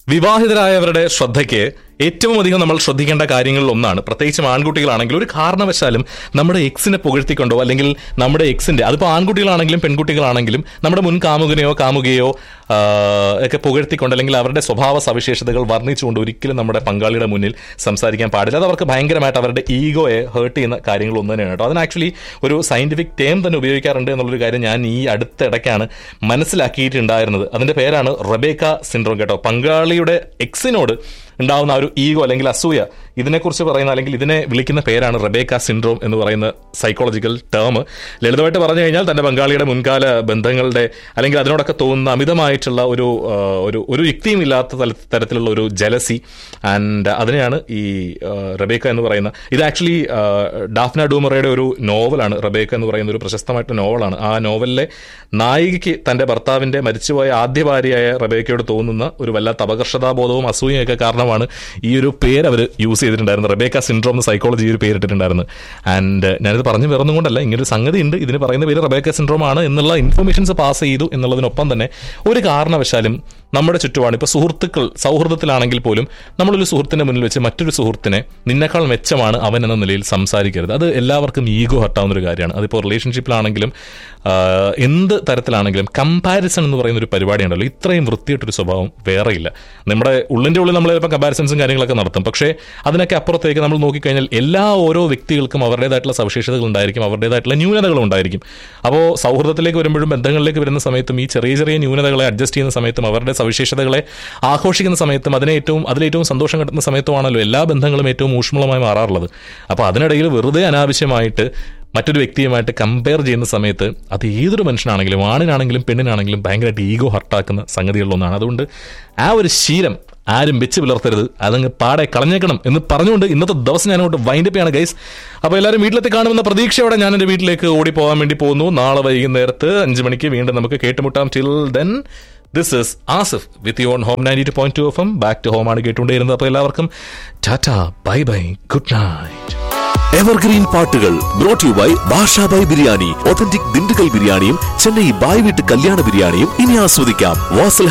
വിവാഹിതരായവരുടെ ശ്രദ്ധയ്ക്ക് ഏറ്റവും അധികം നമ്മൾ ശ്രദ്ധിക്കേണ്ട കാര്യങ്ങളിൽ ഒന്നാണ് പ്രത്യേകിച്ചും ആൺകുട്ടികളാണെങ്കിൽ ഒരു കാരണവശാലും നമ്മുടെ എക്സിനെ പുകഴ്ത്തിക്കൊണ്ടോ അല്ലെങ്കിൽ നമ്മുടെ എക്സിന്റെ അതിപ്പോൾ ആൺകുട്ടികളാണെങ്കിലും പെൺകുട്ടികളാണെങ്കിലും നമ്മുടെ മുൻ കാമുകനെയോ കാമുകയോ ആ, ഒക്കെ പുകഴ്ത്തിക്കൊണ്ട് അല്ലെങ്കിൽ അവരുടെ സ്വഭാവ സവിശേഷതകൾ വർണ്ണിച്ചുകൊണ്ട് ഒരിക്കലും നമ്മുടെ പങ്കാളിയുടെ മുന്നിൽ സംസാരിക്കാൻ പാടില്ല അത് അവർക്ക് ഭയങ്കരമായിട്ട് അവരുടെ ഈഗോയെ ഹേർട്ട് ചെയ്യുന്ന കാര്യങ്ങൾ ഒന്ന് തന്നെയാണ് കേട്ടോ അതിന് ആക്ച്വലി ഒരു സയന്റിഫിക് ടേം തന്നെ ഉപയോഗിക്കാറുണ്ട് എന്നുള്ളൊരു കാര്യം ഞാൻ ഈ അടുത്തിടയ്ക്കാണ് മനസ്സിലാക്കിയിട്ടുണ്ടായിരുന്നത് അതിന്റെ പേരാണ് റബേക്ക സിൻഡ്രോം കേട്ടോ പങ്കാളിയുടെ എക്സിനോട് ഉണ്ടാവുന്ന ആ ഒരു ഈഗോ അല്ലെങ്കിൽ അസൂയ ഇതിനെക്കുറിച്ച് പറയുന്ന അല്ലെങ്കിൽ ഇതിനെ വിളിക്കുന്ന പേരാണ് റബേക്ക സിൻഡ്രോം എന്ന് പറയുന്ന സൈക്കോളജിക്കൽ ടേം ലളിതമായിട്ട് പറഞ്ഞു കഴിഞ്ഞാൽ തന്റെ പങ്കാളിയുടെ മുൻകാല ബന്ധങ്ങളുടെ അല്ലെങ്കിൽ അതിനോടൊക്കെ തോന്നുന്ന അമിതമായിട്ടുള്ള ഒരു ആ, ഒരു ഒരു യുക്തിയും ഇല്ലാത്ത തല- തരത്തിലുള്ള ഒരു ജലസി ആൻഡ് അതിനെയാണ് ഈ ആ, റബേക്ക എന്ന് പറയുന്ന ഇത് ആക്ച്വലി ഡാഫ്ന ഡൂമറയുടെ ഒരു നോവലാണ് റബേക്ക എന്ന് പറയുന്ന ഒരു പ്രശസ്തമായിട്ടുള്ള നോവലാണ് ആ നോവലിലെ നായികയ്ക്ക് തന്റെ ഭർത്താവിന്റെ മരിച്ചുപോയ ആദ്യ ഭാര്യയായ റബേക്കയോട് തോന്നുന്ന ഒരു വല്ലാത്ത അപകർഷതാബോധവും അസൂയയൊക്കെ കാരണമാണ് ഈ ഒരു പേര് അവർ യൂസ് ചെയ്തിട്ടുണ്ടായിരുന്നത് റബേക്ക സിൻഡ്രോം എന്ന് സൈക്കോളജി ഈ ഒരു പേരിട്ടിട്ടുണ്ടായിരുന്നു ആൻഡ് ഞാനിത് പറഞ്ഞു വേറൊന്നും കൊണ്ടല്ല ഇങ്ങനൊരു സംഗതി ഉണ്ട് ഇതിന് പറയുന്ന പേര് റബേക്ക സിൻഡ്രോം ആണ് എന്നുള്ള ഇൻഫർമേഷൻസ് പാസ് ചെയ്തു എന്നുള്ളതിനൊപ്പം തന്നെ ഒരു കാരണവശാലും നമ്മുടെ ചുറ്റുപാട് ഇപ്പോൾ സുഹൃത്തുക്കൾ സൗഹൃദത്തിലാണെങ്കിൽ പോലും നമ്മളൊരു സുഹൃത്തിന്റെ മുന്നിൽ വെച്ച് മറ്റൊരു സുഹൃത്തിനെ നിന്നെക്കാൾ മെച്ചമാണ് അവൻ എന്ന നിലയിൽ സംസാരിക്കരുത് അത് എല്ലാവർക്കും ഈഗോ ഹട്ടാവുന്ന ഒരു കാര്യമാണ് അതിപ്പോൾ റിലേഷൻഷിപ്പിലാണെങ്കിലും ആ, എന്ത് തരത്തിലാണെങ്കിലും കമ്പാരിസൺ എന്ന് പറയുന്ന ഒരു പരിപാടി ഉണ്ടല്ലോ ഇത്രയും വൃത്തിയിട്ടൊരു സ്വഭാവം വേറെയില്ല നമ്മുടെ ഉള്ളിൻ്റെ ഉള്ളിൽ നമ്മൾ ചിലപ്പോൾ കമ്പാരിസൺസും കാര്യങ്ങളൊക്കെ നടത്തും പക്ഷേ അതിനൊക്കെ അപ്പുറത്തേക്ക് നമ്മൾ നോക്കിക്കഴിഞ്ഞാൽ എല്ലാ ഓരോ വ്യക്തികൾക്കും അവരുടേതായിട്ടുള്ള സവിശേഷതകൾ ഉണ്ടായിരിക്കും അവരുടേതായിട്ടുള്ള ന്യൂനതകളും ഉണ്ടായിരിക്കും അപ്പോൾ സൗഹൃദത്തിലേക്ക് വരുമ്പോഴും ബന്ധങ്ങളിലേക്ക് വരുന്ന സമയത്തും ഈ ചെറിയ ചെറിയ ന്യൂനതകളെ അഡ്ജസ്റ്റ് ചെയ്യുന്ന സമയത്തും അവരുടെ സവിശേഷതകളെ ആഘോഷിക്കുന്ന സമയത്തും അതിനേറ്റവും അതിലേറ്റവും സന്തോഷം കിട്ടുന്ന സമയത്തുമാണല്ലോ എല്ലാ ബന്ധങ്ങളും ഏറ്റവും ഊഷ്മളമായി മാറാറുള്ളത് അപ്പോൾ അതിനിടയിൽ വെറുതെ അനാവശ്യമായിട്ട് മറ്റൊരു വ്യക്തിയുമായിട്ട് കമ്പയർ ചെയ്യുന്ന സമയത്ത് അത് ഏതൊരു മനുഷ്യനാണെങ്കിലും ആണിനാണെങ്കിലും പെണ്ണിനാണെങ്കിലും ഭയങ്കരമായിട്ട് ഈഗോ ഹർട്ടാക്കുന്ന സംഗതികളിലൊന്നാണ് അതുകൊണ്ട് ആ ഒരു ശീലം ആരും വെച്ച് പുലർത്തരുത് അതങ്ങ് പാടെ കളഞ്ഞേക്കണം എന്ന് പറഞ്ഞുകൊണ്ട് ഇന്നത്തെ ദിവസം ഞാൻ അങ്ങോട്ട് വൈൻഡപ്പ് ചെയ്യാണ് ഗൈസ് അപ്പോൾ എല്ലാവരും വീട്ടിലെത്തി കാണുമെന്ന പ്രതീക്ഷയോടെ ഞാൻ എൻ്റെ വീട്ടിലേക്ക് ഓടി പോകാൻ വേണ്ടി പോകുന്നു നാളെ വൈകുന്നേരത്ത് അഞ്ച് മണിക്ക് വീണ്ടും നമുക്ക് കേട്ടുമുട്ടാം till then this is Asif with you on home ninety two point two F M back to home ആണ് കേട്ടുകൊണ്ടേയിരുന്നത് അപ്പോൾ എല്ലാവർക്കും tata bye bye good night evergreen പാട്ടുകൾ brought you by Bashabai biryani authentic Dindigul ബിരിയാണിയും ചെന്നൈ ബായ് വീട്ട് കല്യാണ ബിരിയാണിയും ഇനി ആസ്വദിക്കാം വാസൽ